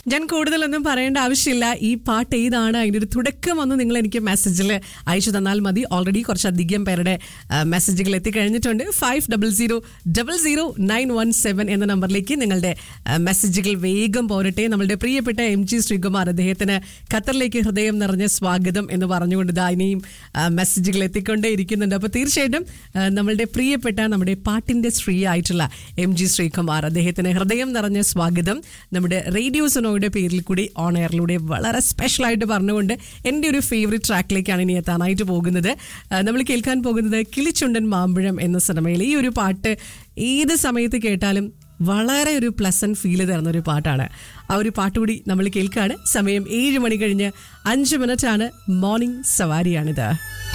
ഞാൻ കൂടുതലൊന്നും പറയേണ്ട ആവശ്യമില്ല ഈ പാട്ട് ഏതാണ് അതിൻ്റെ ഒരു തുടക്കം ഒന്ന് നിങ്ങൾ എനിക്ക് മെസ്സേജിൽ അയച്ചു തന്നാൽ മതി ഓൾറെഡി കുറച്ചധികം പേരുടെ ആ, മെസ്സേജുകൾ എത്തിക്കഴിഞ്ഞിട്ടുണ്ട് five double zero double zero nine one seven എന്ന നമ്പറിലേക്ക് നിങ്ങളുടെ ആ, മെസ്സേജുകൾ വേഗം പോരട്ടെ നമ്മളുടെ പ്രിയപ്പെട്ട എം ജി ശ്രീകുമാർ അദ്ദേഹത്തിന് ഖത്തറിലേക്ക് ഹൃദയം നിറഞ്ഞ സ്വാഗതം എന്ന് പറഞ്ഞുകൊണ്ട് ഇതാ ഇനിയും ആ, മെസ്സേജുകൾ എത്തിക്കൊണ്ടേ ഇരിക്കുന്നുണ്ട് അപ്പോൾ തീർച്ചയായിട്ടും ആ, നമ്മളുടെ പ്രിയപ്പെട്ട നമ്മുടെ പാട്ടിന്റെ ശ്രീ ആയിട്ടുള്ള എം ജി ശ്രീകുമാർ അദ്ദേഹത്തിന് ഹൃദയം നിറഞ്ഞ സ്വാഗതം നമ്മുടെ റേഡിയോ സുനോയുടെ പേരിൽ കൂടി ഓൺ എയറിലൂടെ വളരെ സ്പെഷ്യൽ ആയിട്ട് പറഞ്ഞുകൊണ്ട് എൻ്റെ ഒരു ഫേവറേറ്റ് ട്രാക്കിലേക്കാണ് ഇനി എത്താനായിട്ട് പോകുന്നത് ആ, നമ്മൾ കേൾക്കാൻ പോകുന്നത് കിളിച്ചുണ്ടൻ മാമ്പഴം എന്ന സിനിമയിൽ ഈ ഒരു പാട്ട് ഏത് സമയത്ത് കേട്ടാലും വളരെ ഒരു പ്ലസന്റ് ഫീൽ തരുന്ന ഒരു പാട്ടാണ് ആ ഒരു പാട്ട് കൂടി നമ്മൾ കേൾക്കുകയാണ് സമയം ഏഴ് മണി കഴിഞ്ഞ് അഞ്ച് മിനിറ്റ് ആണ് മോർണിംഗ് സവാരിയാണിത്